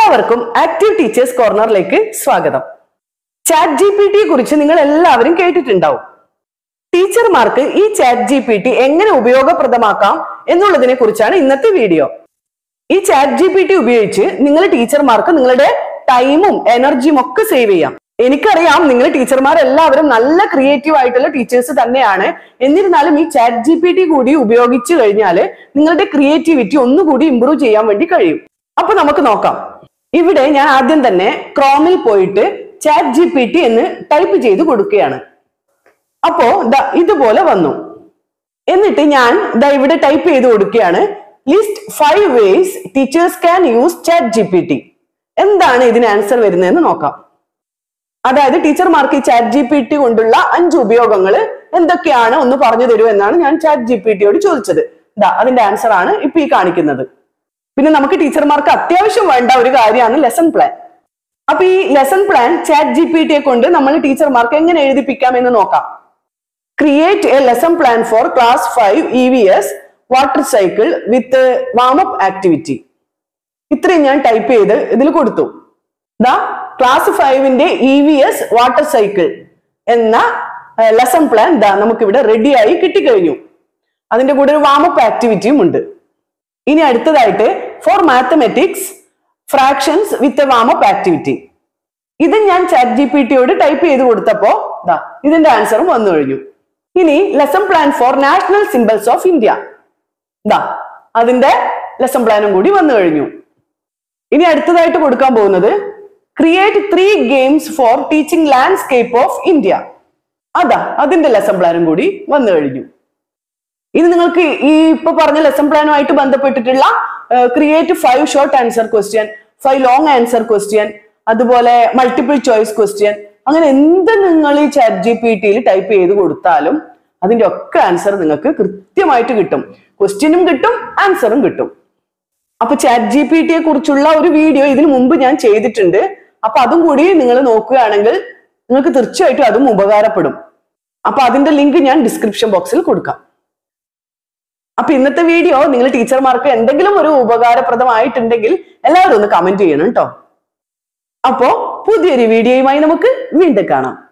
എല്ലാവർക്കും active teachers കോർണറിലേക്ക് സ്വാഗതം chat G P ടിയെ കുറിച്ച് നിങ്ങൾ എല്ലാവരും കേട്ടിട്ടുണ്ടാവും ടീച്ചർമാർക്ക് ഈ ചാറ്റ് ജി പി ടി എങ്ങനെ ഉപയോഗപ്രദമാക്കാം എന്നുള്ളതിനെ കുറിച്ചാണ് ഇന്നത്തെ വീഡിയോ ഈ ചാറ്റ് ജി പി ടി ഉപയോഗിച്ച് നിങ്ങൾ ടീച്ചർമാർക്ക് നിങ്ങളുടെ ടൈമും എനർജിയും ഒക്കെ സേവ് ചെയ്യാം എനിക്കറിയാം നിങ്ങൾ ടീച്ചർമാർ എല്ലാവരും നല്ല ക്രിയേറ്റീവ് ആയിട്ടുള്ള ടീച്ചേഴ്സ് തന്നെയാണ് എന്നിരുന്നാലും ഈ ചാറ്റ് ജി പി ടി കൂടി ഉപയോഗിച്ചു കഴിഞ്ഞാൽ നിങ്ങളുടെ ക്രിയേറ്റിവിറ്റി ഒന്നുകൂടി ഇമ്പ്രൂവ് ചെയ്യാൻ വേണ്ടി കഴിയും അപ്പൊ നമുക്ക് നോക്കാം ഇവിടെ ഞാൻ ആദ്യം തന്നെ ക്രോമിൽ പോയിട്ട് ചാറ്റ് ജി പി ടി എന്ന് ടൈപ്പ് ചെയ്ത് കൊടുക്കുകയാണ് അപ്പോ ദാ ഇതുപോലെ വന്നു എന്നിട്ട് ഞാൻ ദാ ഇവിടെ ടൈപ്പ് ചെയ്ത് കൊടുക്കുകയാണ് list five ways teachers can use chat G P T എന്താണ് ഇതിന് ആൻസർ വരുന്നതെന്ന് നോക്കാം അതായത് ടീച്ചർമാർക്ക് ഈ ചാറ്റ് ജി പി ടി കൊണ്ടുള്ള അഞ്ച് ഉപയോഗങ്ങൾ എന്തൊക്കെയാണ് ഒന്ന് പറഞ്ഞു തരൂ എന്നാണ് ഞാൻ ചാറ്റ് ജി പി ടിയോട് ചോദിച്ചത് ദാ അതിന്റെ ആൻസർ ആണ് ഇപ്പൊ ഈ കാണിക്കുന്നത് പിന്നെ നമുക്ക് ടീച്ചർമാർക്ക് അത്യാവശ്യം വേണ്ട ഒരു കാര്യമാണ് ലെസൺ പ്ലാൻ അപ്പൊ ഈ lesson plan chat G P ടിയെ കൊണ്ട് നമ്മൾ ടീച്ചർമാർക്ക് എങ്ങനെ എഴുതിപ്പിക്കാം എന്ന് നോക്കാം create a lesson plan for class five E V S water cycle with warm up activity ഇത്രയും ഞാൻ ടൈപ്പ് ചെയ്ത് ഇതിൽ കൊടുത്തു ദാ ക്ലാസ് ഫൈവിന്റെ E V S water cycle എന്ന ലെസൺ പ്ലാൻ ദാ നമുക്കിവിടെ റെഡിയായി കിട്ടിക്കഴിഞ്ഞു അതിന്റെ കൂടെ ഒരു വാമപ്പ് ആക്ടിവിറ്റിയും ഉണ്ട് ഇനി അടുത്തതായിട്ട് for mathematics fractions with a warm up activity ഇത് ഞാൻ ചാറ്റ് ജി പി ടിയോട് ടൈപ്പ് ചെയ്ത് കൊടുത്തപ്പോ ദാ ഇതിന്റെ ആൻസറും വന്നു കഴിഞ്ഞു ഇനി lesson plan for national symbols of India ദാ അതിന്റെ ലെസൺ പ്ലാനും കൂടി വന്നു കഴിഞ്ഞു ഇനി അടുത്തതായിട്ട് കൊടുക്കാൻ പോകുന്നത് create three games for teaching landscape of India അതാ അതിന്റെ ലെസൺ പ്ലാനും കൂടി വന്നു കഴിഞ്ഞു ഇനി നിങ്ങൾക്ക് ഈ ഇപ്പൊ പറഞ്ഞ ലെസൺ പ്ലാനുമായിട്ട് ബന്ധപ്പെട്ടിട്ടുള്ള create five short answer question five long answer question അതുപോലെ മൾട്ടിപ്പിൾ ചോയ്സ് ക്വസ്റ്റ്യൻ അങ്ങനെ എന്ത് നിങ്ങൾ ഈ ചാറ്റ് ജി പി ടിയിൽ ടൈപ്പ് ചെയ്ത് കൊടുത്താലും അതിന്റെ ഒക്കെ ആൻസർ നിങ്ങൾക്ക് കൃത്യമായിട്ട് കിട്ടും ക്വസ്റ്റ്യനും കിട്ടും ആൻസറും കിട്ടും അപ്പൊ ചാറ്റ് ജി പി ടിയെ കുറിച്ചുള്ള ഒരു വീഡിയോ ഇതിനു മുമ്പ് ഞാൻ ചെയ്തിട്ടുണ്ട് അപ്പൊ അതും കൂടി നിങ്ങൾ നോക്കുകയാണെങ്കിൽ നിങ്ങൾക്ക് തീർച്ചയായിട്ടും അതും ഉപകാരപ്പെടും അപ്പൊ അതിന്റെ ലിങ്ക് ഞാൻ ഡിസ്ക്രിപ്ഷൻ ബോക്സിൽ കൊടുക്കാം അപ്പൊ ഇന്നത്തെ വീഡിയോ നിങ്ങൾ ടീച്ചർമാർക്ക് എന്തെങ്കിലും ഒരു ഉപകാരപ്രദമായിട്ടുണ്ടെങ്കിൽ എല്ലാവരും ഒന്ന് കമന്റ് ചെയ്യണം കേട്ടോ അപ്പോ പുതിയൊരു വീഡിയോയുമായി നമുക്ക് വീണ്ടും കാണാം